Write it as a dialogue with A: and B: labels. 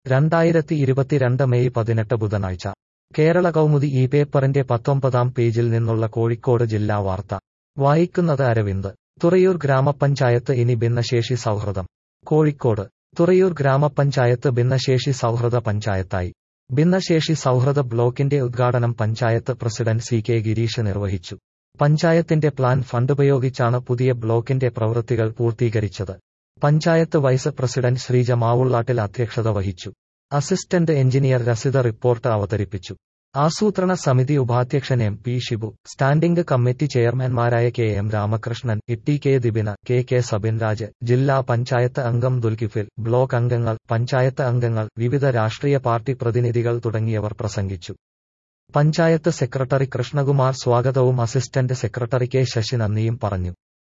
A: രണ്ടായിരത്തി ഇരുപത്തിരണ്ട് മെയ് പതിനെട്ട് ബുധനാഴ്ച കേരള കൗമുദി ഈ പേപ്പറിന്റെ പത്തൊമ്പതാം പേജിൽ നിന്നുള്ള കോഴിക്കോട് ജില്ലാ വാർത്ത വായിക്കുന്നത് അരവിന്ദ് തുറയൂർ ഗ്രാമപഞ്ചായത്ത് ഇനി ഭിന്നശേഷി സൗഹൃദം കോഴിക്കോട് തുറയൂർ ഗ്രാമപഞ്ചായത്ത് ഭിന്നശേഷി സൗഹൃദ പഞ്ചായത്തായി ഭിന്നശേഷി സൗഹൃദ ബ്ലോക്കിന്റെ ഉദ്ഘാടനം panchayat president C K Girish നിർവഹിച്ചു പഞ്ചായത്തിന്റെ പ്ലാൻ ഫണ്ടുപയോഗിച്ചാണ് പുതിയ ബ്ലോക്കിന്റെ പ്രവൃത്തികൾ പൂർത്തീകരിച്ചത് പഞ്ചായത്ത് വൈസ് പ്രസിഡന്റ് ശ്രീജ മാവുള്ളാട്ടിൽ അധ്യക്ഷത വഹിച്ചു അസിസ്റ്റന്റ് എഞ്ചിനീയർ രസിത റിപ്പോർട്ട് അവതരിപ്പിച്ചു ആസൂത്രണ സമിതി ഉപാധ്യക്ഷൻ M P Shibu standing committee ചെയർമാൻമാരായ K M Ramakrishnan Itty K Dibina K K Sabinraj ജില്ലാ പഞ്ചായത്ത് അംഗം ദുൽകിഫിൽ ബ്ലോക്ക് അംഗങ്ങൾ പഞ്ചായത്ത് അംഗങ്ങൾ വിവിധ രാഷ്ട്രീയ പാർട്ടി പ്രതിനിധികൾ തുടങ്ങിയവർ പ്രസംഗിച്ചു പഞ്ചായത്ത് സെക്രട്ടറി കൃഷ്ണകുമാർ സ്വാഗതവും അസിസ്റ്റന്റ് സെക്രട്ടറി കെ ശശി നന്ദിയും പറഞ്ഞു